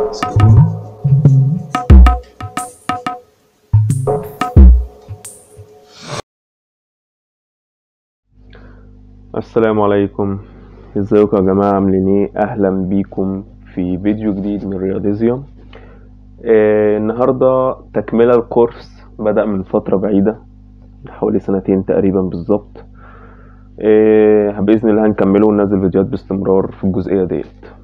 السلام عليكم ازيكم يا جماعة عاملين ايه اهلا بيكم في فيديو جديد من رياضيزيوم آه النهاردة تكملة الكورس بدأ من فترة بعيدة حوالي سنتين تقريبا بالظبط آه بإذن الله هنكمله وننزل فيديوهات باستمرار في الجزئية ديت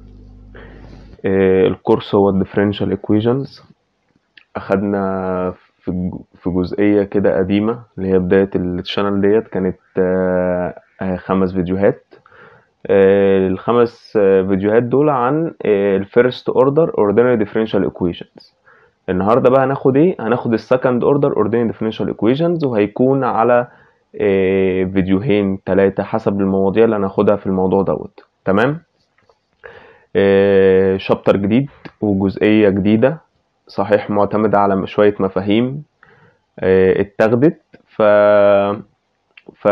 آه الكورس هو الديفرنشال equations أخدنا في الج- في جزئية كده قديمة اللي هي بداية الشانل ديت كانت آه آه، خمس فيديوهات آه، الخمس آه، فيديوهات دول عن الفيرست اوردر اوردينري ديفرنشال ايكويشنز النهارده بقى هناخد ايه هناخد السكند اوردر اوردينري ديفرنشال ايكويشنز وهيكون على آه، فيديوهين ثلاثة حسب المواضيع اللي هناخدها في الموضوع دوت تمام آه، شابتر جديد وجزئية جديدة صحيح معتمدة على شوية مفاهيم آه، اتاخدت ف ف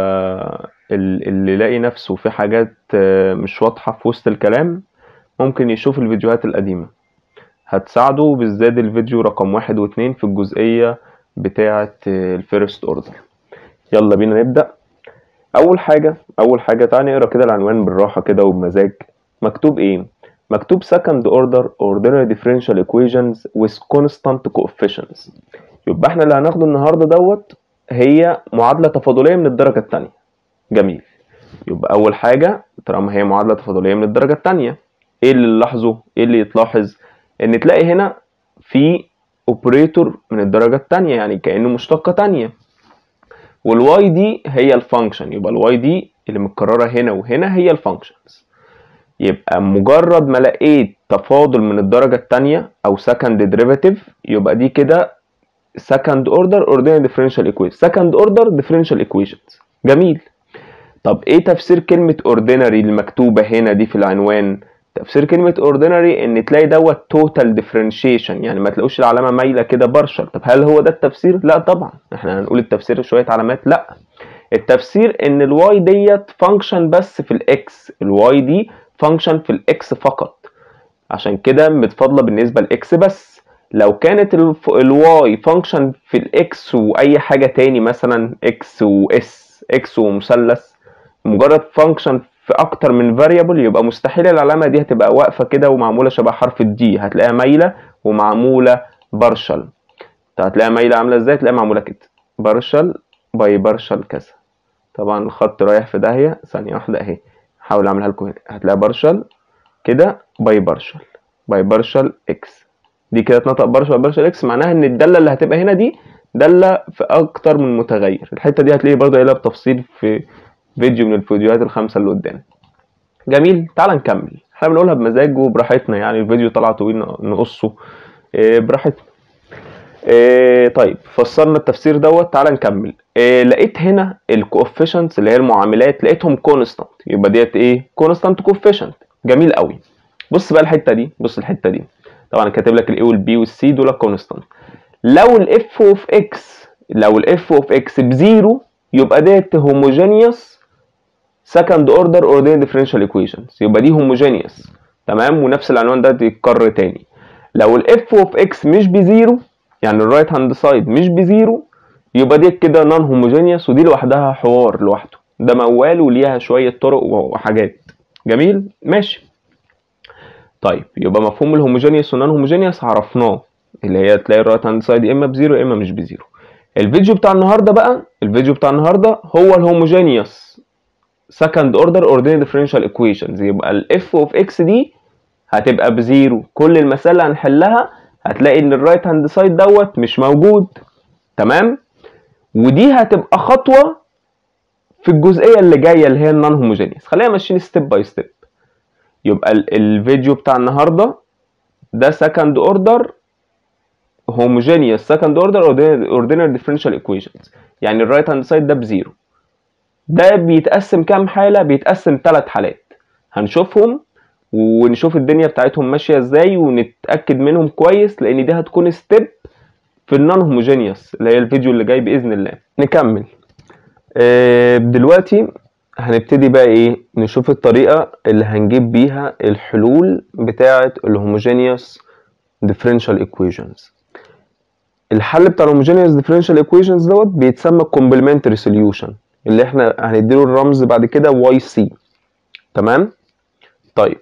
ال- اللي يلاقي نفسه في حاجات آه، مش واضحة في وسط الكلام ممكن يشوف الفيديوهات القديمة هتساعده بالذات الفيديو رقم واحد واتنين في الجزئية بتاعة الفيرست اوردر يلا بينا نبدأ أول حاجة أول حاجة تعالى نقرا كده العنوان بالراحة كده وبمزاج مكتوب إيه؟ مكتوب second order ordinary differential equations with constant coefficients يبقى احنا اللي هناخده النهاردة دوت هي معادلة تفاضلية من الدرجة التانية جميل يبقى أول حاجة طالما هي معادلة تفاضلية من الدرجة التانية إيه اللي نلاحظه؟ إيه اللي يتلاحظ؟ إن تلاقي هنا في اوبريتور من الدرجة التانية يعني كأنه مشتقة تانية والواي دي هي الفانكشن يبقى الواي دي اللي متكررة هنا وهنا هي الفانكشنز يبقى مجرد ما لقيت تفاضل من الدرجة التانية أو second derivative يبقى دي كده second order ordinary differential equation second order differential equations جميل طب ايه تفسير كلمة ordinary المكتوبة هنا دي في العنوان تفسير كلمة ordinary ان تلاقي دوت total differentiation يعني ما تلاقوش العلامة مايلة كده partial طب هل هو ده التفسير؟ لا طبعا احنا هنقول التفسير شوية علامات لا التفسير ان الواي ديت فانكشن بس في الاكس الواي دي فانكشن في الاكس فقط عشان كده متفاضله بالنسبه لاكس بس لو كانت الواي فانكشن في الاكس واي حاجه تاني مثلا اكس واس اكس ومثلث مجرد فانكشن في اكتر من فاريبل يبقى مستحيل العلامه دي هتبقى واقفه كده ومعموله شبه حرف الدي هتلاقيها مايله ومعموله بارشل هتلاقيها مايله عامله ازاي تلاقيها معموله كده بارشل باي بارشل كذا طبعا الخط رايح في داهيه ثانيه واحده اهي هحاول اعملها لكم هنا هتلاقيها بارشل كده باي بارشل باي بارشل اكس دي كده اتنطق بارشل بارشل اكس معناها ان الداله اللي هتبقى هنا دي داله في اكتر من متغير الحته دي هتلاقي برضه قايلها بتفصيل في فيديو من الفيديوهات الخمسه اللي قدام جميل تعال نكمل احنا بنقولها بمزاج وبراحتنا يعني الفيديو طلع طويل نقصه إيه، براحتنا إيه طيب فسرنا التفسير دوت تعال نكمل إيه لقيت هنا الكوفيشنتس اللي هي المعاملات لقيتهم كونستانت يبقى ديت ايه كونستانت كوفيشنت جميل قوي بص بقى الحته دي بص الحته دي طبعا كاتب لك الاي والبي والسي دول كونستانت لو الاف اوف اكس لو الاف اوف اكس بزيرو يبقى ديت هوموجينيوس سكند اوردر اوردينري ديفرنشال ايكويشنز يبقى دي هوموجينيوس تمام ونفس العنوان ده يتكرر تاني لو الاف اوف اكس مش بزيرو يعني الرايت هاند سايد مش بزيرو يبقى دي كده نون هوموجينيوس ودي لوحدها حوار لوحده ده موال وليها شويه طرق وحاجات جميل ماشي طيب يبقى مفهوم الهوموجينيوس والنون هوموجينيوس عرفناه اللي هي تلاقي الرايت هاند سايد يا اما بزيرو يا اما مش بزيرو الفيديو بتاع النهارده بقى الفيديو بتاع النهارده هو الهوموجينيوس second order ordinary differential equations يبقى الاف اوف اكس دي هتبقى بزيرو كل المسائل اللي هنحلها هتلاقي ان الرايت هاند سايد دوت مش موجود تمام ودي هتبقى خطوه في الجزئيه اللي جايه اللي هي النون هوموجينيوس خلينا ماشيين ستيب باي ستيب يبقى ال- الفيديو بتاع النهارده ده second order homogeneous second order ordinary ordinary differential equations يعني الرايت هاند سايد ده بزيرو ده بيتقسم كام حالة؟ بيتقسم ثلاث حالات هنشوفهم ونشوف الدنيا بتاعتهم ماشية ازاي ونتأكد منهم كويس لأن دي هتكون ستيب في النون هوموجينيوس اللي هي الفيديو اللي جاي بإذن الله نكمل آه، دلوقتي هنبتدي بقى ايه نشوف الطريقة اللي هنجيب بيها الحلول بتاعة الهوموجينيوس differential equations الحل بتاع الهوموجينيوس differential equations دوت بيتسمى complementary solution اللي احنا هنديله الرمز بعد كده واي سي تمام طيب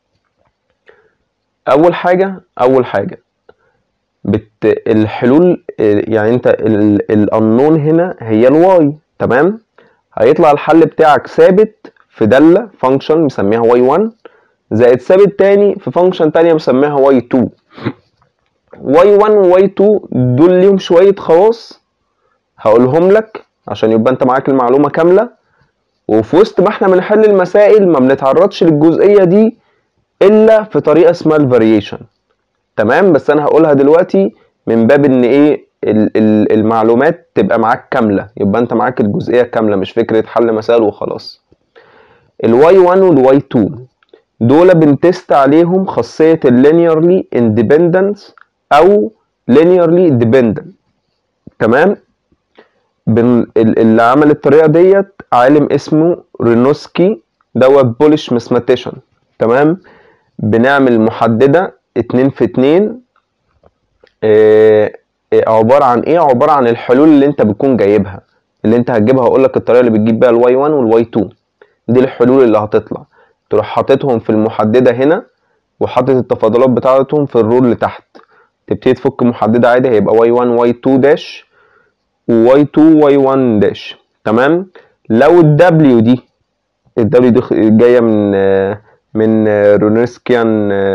اول حاجه اول حاجه بت الحلول يعني انت الانون هنا هي الواي تمام هيطلع الحل بتاعك ثابت في داله فانكشن مسميها واي 1 زائد ثابت تاني في فانكشن تانية مسميها واي 2 واي 1 وواي 2 دول ليهم شويه خواص هقولهم لك عشان يبقى انت معاك المعلومه كامله وفي وسط ما احنا بنحل المسائل ما بنتعرضش للجزئيه دي الا في طريقه اسمها الفاريشن تمام بس انا هقولها دلوقتي من باب ان ايه المعلومات تبقى معاك كامله يبقى انت معاك الجزئيه كامله مش فكره حل مسائل وخلاص الواي 1 والواي 2 دول بنتست عليهم خاصيه اللينيرلي اندبندنس او linearly dependent تمام بن... اللي عمل الطريقه ديت عالم اسمه رينوسكي دوت بولش ماثيماتيشن تمام بنعمل محدده اتنين في اتنين آه عباره عن ايه عباره عن الحلول اللي انت بتكون جايبها اللي انت هتجيبها هقول لك الطريقه اللي بتجيب بيها الواي 1 والواي 2 دي الحلول اللي هتطلع تروح حاططهم في المحدده هنا وحاطط التفاضلات بتاعتهم في الرول اللي تحت تبتدي تفك محدده عادي هيبقى واي 1 واي 2 داش وواي 2 واي 1 داش تمام لو الدبليو دي الدبليو دي جايه من من رونسكيان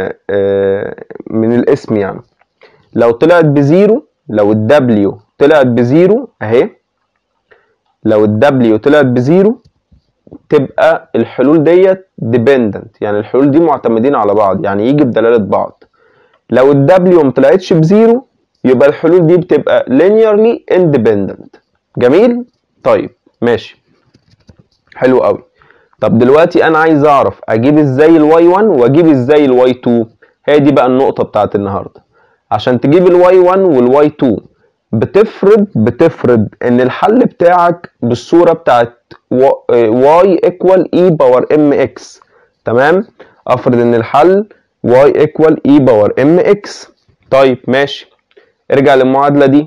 من الاسم يعني لو طلعت بزيرو لو الدبليو طلعت بزيرو اهي لو الدبليو طلعت بزيرو تبقى الحلول ديت ديبندنت يعني الحلول دي معتمدين على بعض يعني يجي بدلاله بعض لو الدبليو ما طلعتش بزيرو يبقى الحلول دي بتبقى linearly independent جميل طيب ماشي حلو قوي طب دلوقتي انا عايز اعرف اجيب ازاي الواي 1 واجيب ازاي الواي 2 هي دي بقى النقطه بتاعت النهارده عشان تجيب الواي 1 والواي 2 بتفرض بتفرض ان الحل بتاعك بالصوره بتاعت y equal e باور ام اكس تمام افرض ان الحل y equal e باور ام اكس طيب ماشي ارجع للمعادله دي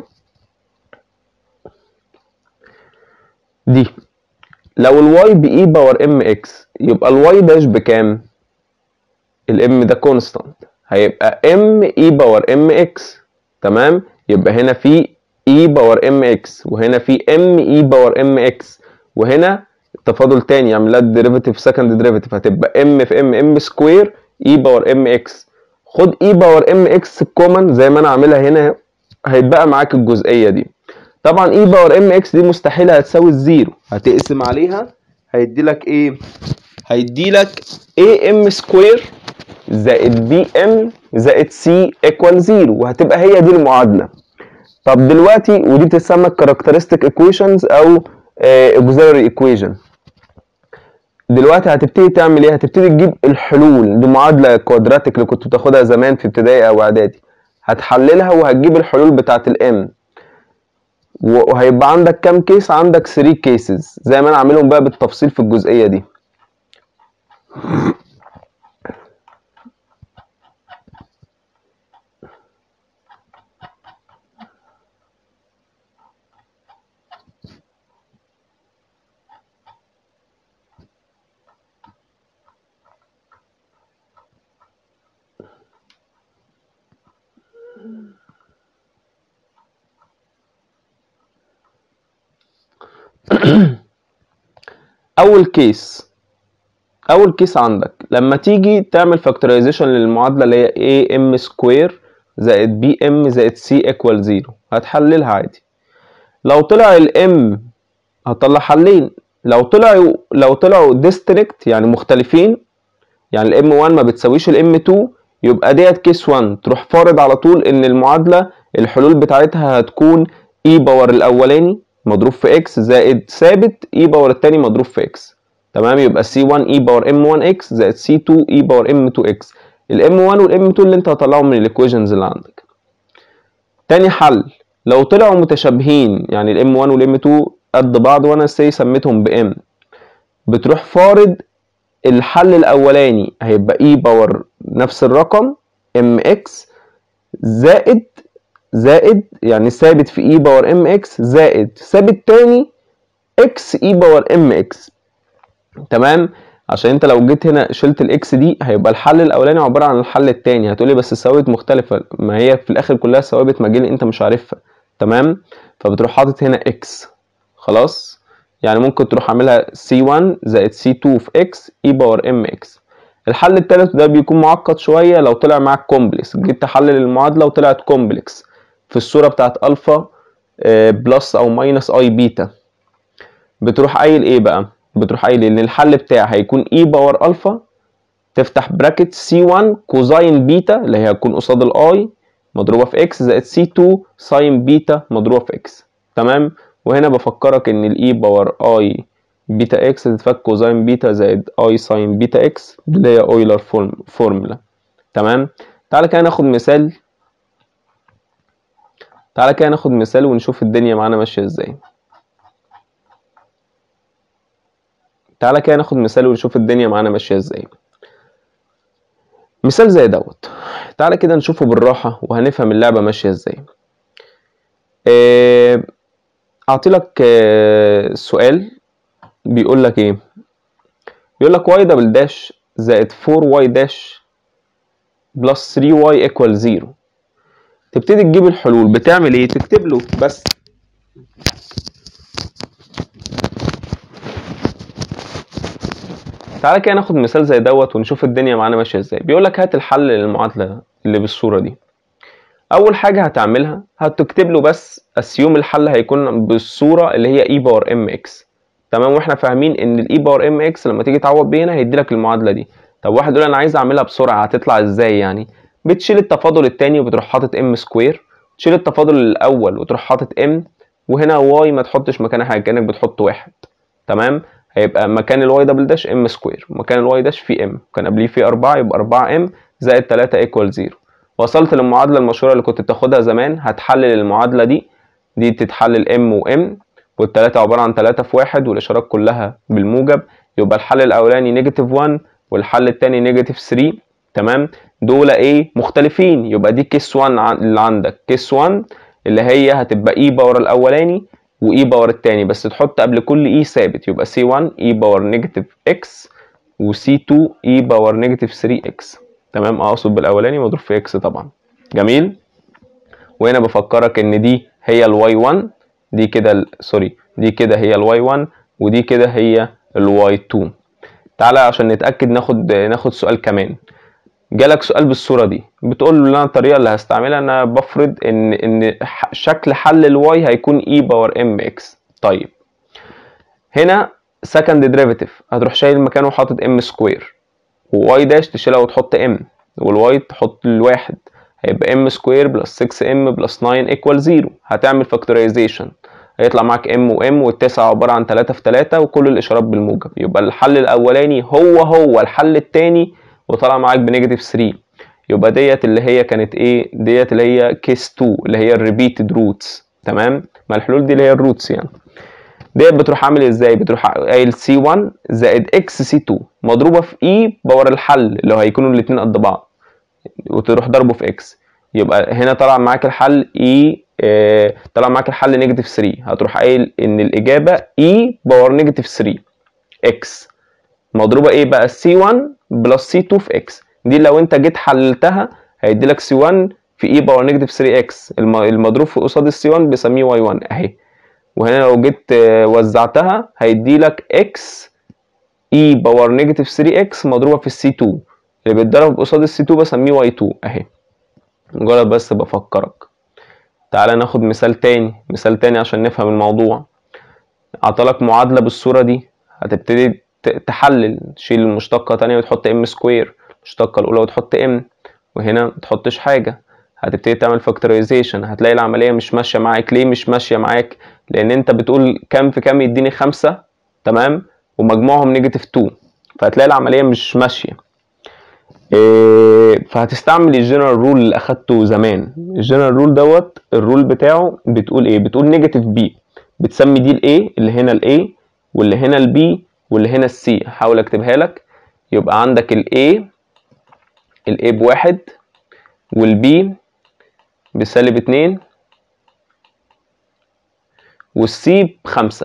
دي لو الواي باي باور ام اكس يبقى الواي داش بكام الام ده كونستانت هيبقى ام اي باور ام اكس تمام يبقى هنا في اي باور ام اكس وهنا في ام اي باور ام اكس وهنا تفاضل تاني يعمل لها ديريفيتيف سكند ديريفيتيف هتبقى ام في ام ام سكوير اي باور ام اكس خد اي باور ام اكس كومن زي ما انا عاملها هنا هيتبقى معاك الجزئيه دي طبعا اي باور ام اكس دي مستحيل هتساوي الزيرو هتقسم عليها هيدي لك ايه هيدي لك اي ام سكوير زائد بي ام زائد سي ايكوال زيرو وهتبقى هي دي المعادله طب دلوقتي ودي بتتسمى الكاركترستيك ايكويشنز او اوكسيلري ايكويشن دلوقتي هتبتدي تعمل ايه هتبتدي تجيب الحلول دي معادله كوادراتيك اللي كنت بتاخدها زمان في ابتدائي او اعدادي هتحللها وهتجيب الحلول بتاعه الام وهيبقى عندك كام كيس عندك 3 كيسز زي ما انا عاملهم بقى بالتفصيل في الجزئيه دي اول كيس اول كيس عندك لما تيجي تعمل فاكتورايزيشن للمعادله اللي هي a ام سكوير زائد بي ام زائد سي ايكوال زيرو هتحللها عادي لو طلع الام هتطلع حلين لو طلعوا لو طلعوا ديستريكت يعني مختلفين يعني الام 1 ما بتساويش الام 2 يبقى ديت كيس 1 تروح فارض على طول ان المعادله الحلول بتاعتها هتكون اي باور الاولاني مضروب في اكس زائد ثابت اي باور التاني مضروب في اكس تمام يبقى سي 1 اي باور ام 1 اكس زائد سي 2 اي باور ام 2 اكس الام 1 والام 2 اللي انت هتطلعهم من الايكويشنز اللي عندك تاني حل لو طلعوا متشابهين يعني الام 1 والام 2 قد بعض وانا سي سميتهم بام بتروح فارض الحل الاولاني هيبقى اي باور نفس الرقم ام اكس زائد زائد يعني ثابت في اي باور ام اكس زائد ثابت تاني اكس اي باور ام اكس تمام عشان انت لو جيت هنا شلت الاكس دي هيبقى الحل الاولاني عباره عن الحل التاني هتقولي بس الثوابت مختلفه ما هي في الاخر كلها ثوابت مجال انت مش عارفها تمام فبتروح حاطط هنا اكس خلاص يعني ممكن تروح عاملها c1 زائد c2 في x e باور ام x الحل التالت ده بيكون معقد شويه لو طلع معاك كومبلكس جيت تحلل المعادله وطلعت كومبلكس في الصوره بتاعت الفا بلس او ماينس اي بيتا بتروح قايل ايه بقى بتروح قايل ان الحل بتاعي هيكون e باور الفا تفتح براكت c1 كوزاين بيتا اللي هي هتكون قصاد الاي مضروبه في x زائد c2 ساين بيتا مضروبه في x تمام وهنا بفكرك ان الاي باور اي بيتا اكس تتفك كوزاين بيتا زائد اي ساين بيتا اكس اللي هي اويلر فورم فورمولا تمام تعالى كده ناخد مثال تعالى كده ناخد مثال ونشوف الدنيا معانا ماشيه ازاي تعالى كده ناخد مثال ونشوف الدنيا معانا ماشيه ازاي مثال زي دوت تعالى كده نشوفه بالراحه وهنفهم اللعبه ماشيه ازاي إيه اعطي لك سؤال بيقول لك ايه بيقول لك y دبل داش زائد 4y داش بلس 3y ايكوال 0 تبتدي تجيب الحلول بتعمل ايه تكتب له بس تعالى كده ناخد مثال زي دوت ونشوف الدنيا معانا ماشيه ازاي بيقول لك هات الحل للمعادله اللي بالصوره دي اول حاجه هتعملها هتكتب له بس اسيوم الحل هيكون بالصوره اللي هي اي باور ام اكس تمام واحنا فاهمين ان الاي باور ام اكس لما تيجي تعوض بيه هنا هيدي لك المعادله دي طب واحد يقول انا عايز اعملها بسرعه هتطلع ازاي يعني بتشيل التفاضل الثاني وبتروح حاطط ام سكوير تشيل التفاضل الاول وتروح حاطط ام وهنا واي ما تحطش مكانها حاجه كانك بتحط واحد تمام هيبقى مكان الواي دبل داش ام سكوير مكان الواي داش في ام كان قبليه في 4 يبقى 4 ام زائد 3 ايكوال 0 وصلت للمعادله المشهوره اللي كنت بتاخدها زمان هتحلل المعادله دي دي تتحلل ام وام والتلاتة عبارة عن تلاتة في واحد والإشارات كلها بالموجب يبقى الحل الأولاني نيجاتيف 1 والحل التاني نيجاتيف 3 تمام دول إيه مختلفين يبقى دي كيس 1 اللي عندك كيس 1 اللي هي هتبقى إي باور الأولاني وإي باور التاني بس تحط قبل كل إي ثابت يبقى سي 1 إي باور نيجاتيف إكس وسي 2 إي باور نيجاتيف 3 إكس تمام أقصد بالأولاني مضروب في إكس طبعا جميل وهنا بفكرك إن دي هي الواي 1 دي كده سوري دي كده هي الواي 1 ودي كده هي الواي 2 تعالى عشان نتاكد ناخد ناخد سؤال كمان جالك سؤال بالصوره دي بتقول له انا الطريقه اللي هستعملها انا بفرض ان ان شكل حل الواي هيكون اي باور ام اكس طيب هنا سكند ديريفيتيف هتروح شايل مكانه وحاطط ام سكوير وواي داش تشيلها وتحط ام والواي تحط الواحد هيبقى ام سكوير بلس 6 ام بلس 9 ايكوال 0 هتعمل فاكتورايزيشن هيطلع معاك ام وام والتسعة عبارة عن 3 في 3 وكل الاشارات بالموجب يبقى الحل الاولاني هو هو الحل التاني وطلع معاك بنيجاتيف 3 يبقى ديت اللي هي كانت ايه ديت اللي هي كيس 2 اللي هي الريبيتد روتس تمام ما الحلول دي اللي هي الروتس يعني ديت بتروح عامل ازاي بتروح قايل سي 1 زائد اكس سي 2 مضروبه في اي باور الحل اللي هو هيكونوا الاثنين قد بعض وتروح ضربه في اكس يبقى هنا طلع معاك الحل اي اه طلع معاك الحل نيجاتيف 3 هتروح قايل ان الاجابه اي باور نيجاتيف 3 اكس مضروبه ايه بقى سي 1 بلس سي 2 في اكس دي لو انت جيت حللتها هيدي لك سي 1 في اي باور نيجاتيف 3 اكس المضروب في قصاد السي 1 بسميه واي 1 اهي وهنا لو جيت وزعتها هيدي لك اكس اي باور نيجاتيف 3 اكس مضروبه في السي 2 اللي بيتضرب قصاد السي 2 بسميه واي 2 اهي مجرد بس بفكرك تعالى ناخد مثال تاني مثال تاني عشان نفهم الموضوع عطلك معادلة بالصورة دي هتبتدي تحلل تشيل المشتقة تانية وتحط ام سكوير المشتقة الأولى وتحط ام وهنا متحطش حاجة هتبتدي تعمل فاكتورايزيشن هتلاقي العملية مش ماشية معاك ليه مش ماشية معاك لأن أنت بتقول كام في كام يديني خمسة تمام ومجموعهم نيجاتيف 2 فهتلاقي العملية مش ماشية إيه فهتستعمل الجنرال رول اللي اخدته زمان الجنرال رول دوت الرول بتاعه بتقول ايه بتقول نيجاتيف بي بتسمي دي الاي اللي هنا الاي واللي هنا البي واللي هنا السي هحاول اكتبها لك يبقى عندك الاي الاي بواحد والبي بسالب اتنين والسي بخمسة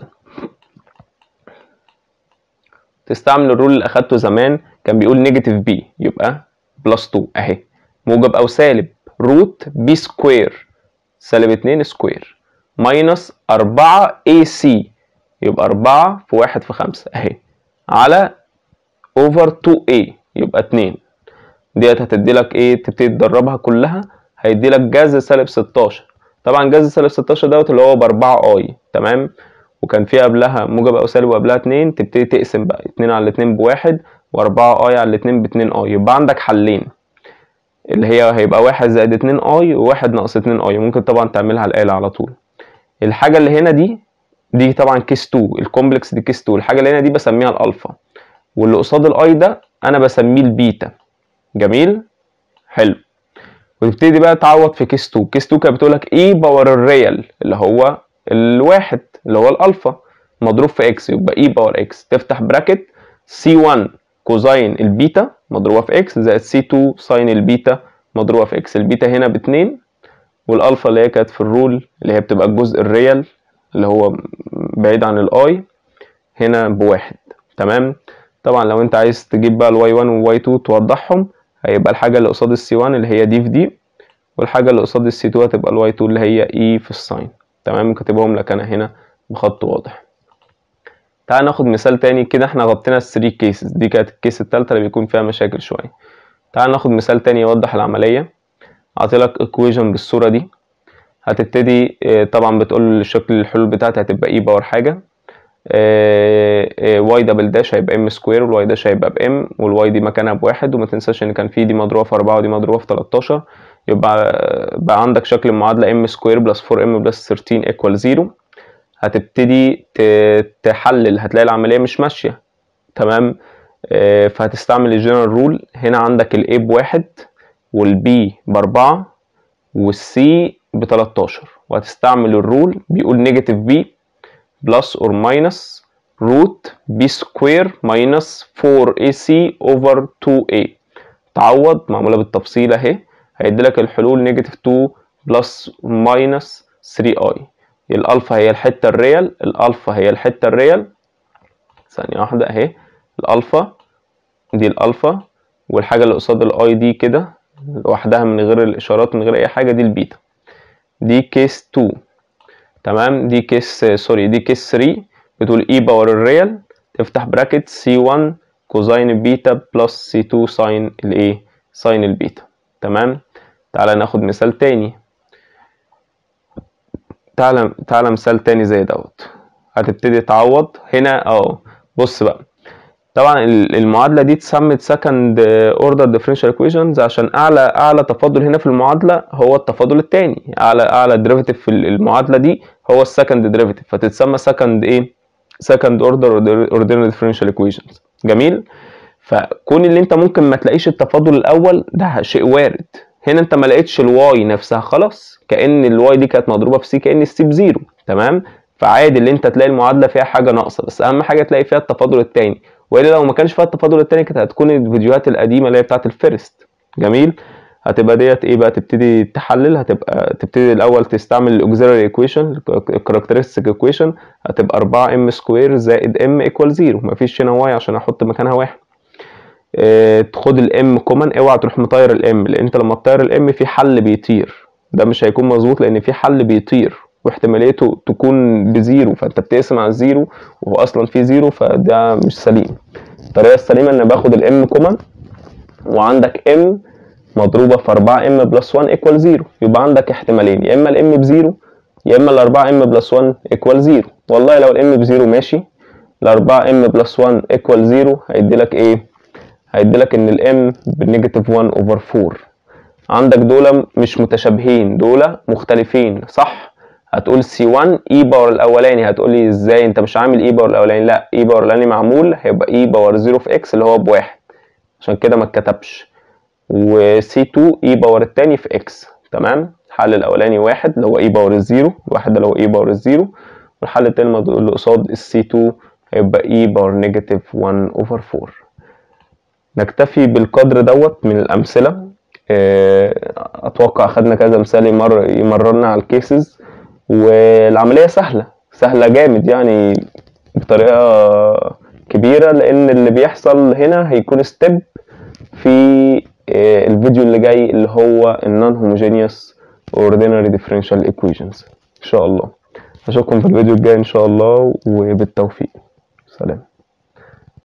تستعمل الرول اللي اخدته زمان كان بيقول نيجاتيف بي يبقى بلس 2 اهي موجب او سالب روت بي سكوير سالب 2 سكوير ماينس 4 اي سي يبقى 4 في 1 في 5 اهي على اوفر 2 اي يبقى 2 ديت هتدي لك ايه تبتدي تدربها كلها هيدي لك جذر سالب 16 طبعا جذر سالب 16 دوت اللي هو ب 4 اي تمام وكان في قبلها موجب او سالب وقبلها 2 تبتدي تقسم بقى 2 على 2 بواحد و4 اي على 2 ب 2 اي يبقى عندك حلين اللي هي هيبقى واحد زائد 2 اي وواحد ناقص 2 اي ممكن طبعا تعملها على الآلة على طول الحاجة اللي هنا دي دي طبعا كيس 2 الكومبلكس دي كيس 2 الحاجة اللي هنا دي بسميها الالفا واللي قصاد الاي ده انا بسميه البيتا جميل حلو وتبتدي بقى تعوض في كيس 2 كيس 2 كانت بتقول لك اي باور الريال اللي هو الواحد اللي هو الالفا مضروب في اكس يبقى اي باور اكس تفتح براكت سي 1 كوزين البيتا مضروبه في اكس زائد سي 2 ساين البيتا مضروبه في اكس البيتا هنا باتنين والالفا اللي هي كانت في الرول اللي هي بتبقى الجزء الريال اللي هو بعيد عن الاي هنا بواحد تمام طبعا لو انت عايز تجيب بقى الواي 1 والواي 2 توضحهم هيبقى الحاجه اللي قصاد السي 1 اللي هي دي في دي والحاجه اللي قصاد السي 2 هتبقى الواي 2 اللي هي اي في الساين تمام كاتبهم لك انا هنا بخط واضح تعال ناخد مثال تاني كده احنا غطينا الثري كيسز دي كانت الكيس التالتة اللي بيكون فيها مشاكل شوية تعال ناخد مثال تاني يوضح العملية اعطيلك ايكويجن بالصورة دي هتبتدي اه طبعا بتقول الشكل الحلول بتاعتي هتبقى اي باور حاجة واي دبل داش هيبقى ام سكوير والواي داش هيبقى بام والواي دي مكانها بواحد وما تنساش ان كان في دي مضروبة في أربعة ودي مضروبة في 13 يبقى بقى عندك شكل المعادلة ام سكوير بلس 4 ام بلس 13 ايكوال 0 هتبتدي تحلل هتلاقي العملية مش ماشية تمام آه فهتستعمل الجنرال رول هنا عندك الاي بواحد والبي بأربعة والسي بتلاتاشر وهتستعمل الرول بيقول نيجاتيف بي بلس اور ماينس روت بي سكوير ماينس 4 اي سي اوفر 2 اي تعوض معمولة بالتفصيل اهي هيديلك الحلول نيجاتيف 2 بلس ماينس 3 اي الالفا هي الحته الريال الالفا هي الحته الريال ثانيه واحده اهي الالفا دي الالفا والحاجه اللي قصاد الاي دي كده لوحدها من غير الاشارات من غير اي حاجه دي البيتا دي كيس 2 تمام دي كيس سوري دي كيس 3 بتقول اي باور الريال تفتح براكت سي 1 كوزين البيتا بلس سي 2 ساين الايه ساين البيتا تمام تعالى ناخد مثال تاني تعالى تعالى مثال تاني زي دوت هتبتدي تعوض هنا اه بص بقى طبعا المعادله دي اتسمت سكند اوردر ديفرنشال ايكويشنز عشان اعلى اعلى تفاضل هنا في المعادله هو التفاضل الثاني اعلى اعلى ديريفيتيف في المعادله دي هو السكند ديريفيتيف فتتسمى سكند ايه سكند اوردر اوردينال ديفرنشال ايكويشنز جميل فكون اللي انت ممكن ما تلاقيش التفاضل الاول ده شيء وارد هنا انت ما لقيتش الواي نفسها خلاص كان الواي دي كانت مضروبه في سي كان السي بزيرو تمام فعادي اللي انت تلاقي المعادله فيها حاجه ناقصه بس اهم حاجه تلاقي فيها التفاضل الثاني والا لو ما كانش فيها التفاضل الثاني كانت هتكون الفيديوهات القديمه اللي هي بتاعه الفيرست جميل هتبقى ديت ايه بقى تبتدي تحلل هتبقى تبتدي الاول تستعمل الاوكسيلري ايكويشن الكاركترستيك ايكويشن هتبقى 4 ام سكوير زائد ام ايكوال 0 مفيش هنا واي عشان احط مكانها واحد اه تاخد الام كومن اوعى تروح مطير الام لان انت لما تطير الام في حل بيطير ده مش هيكون مظبوط لان في حل بيطير واحتماليته تكون بزيرو فانت بتقسم على الزيرو وهو اصلا في زيرو فده مش سليم الطريقه السليمه ان باخد الام كومن وعندك ام مضروبه في 4 ام بلس 1 ايكوال 0 يبقى عندك احتمالين يا اما الام بزيرو يا اما ال 4 ام بلس 1 ايكوال 0 والله لو الام بزيرو ماشي ال 4 ام بلس 1 ايكوال 0 هيدي لك ايه هيدي لك ان الام بالنيجاتيف 1 اوفر 4 عندك دول مش متشابهين دول مختلفين صح هتقول سي 1 اي باور الاولاني هتقول لي ازاي انت مش عامل اي باور الاولاني لا اي باور الاولاني معمول هيبقى اي باور 0 في اكس اللي هو بواحد عشان كده ما اتكتبش وسي 2 اي باور التاني في اكس تمام الحل الاولاني واحد اللي هو اي باور الزيرو الواحد ده اللي هو اي باور الزيرو والحل التاني اللي قصاد السي 2 هيبقى اي باور نيجاتيف 1 اوفر 4 نكتفي بالقدر دوت من الامثله اتوقع خدنا كذا مثال يمر يمررنا على الكيسز والعمليه سهله سهله جامد يعني بطريقه كبيره لان اللي بيحصل هنا هيكون ستيب في آه، الفيديو اللي جاي اللي هو النون هوموجينيوس ordinary differential equations ان شاء الله اشوفكم في الفيديو الجاي ان شاء الله وبالتوفيق سلام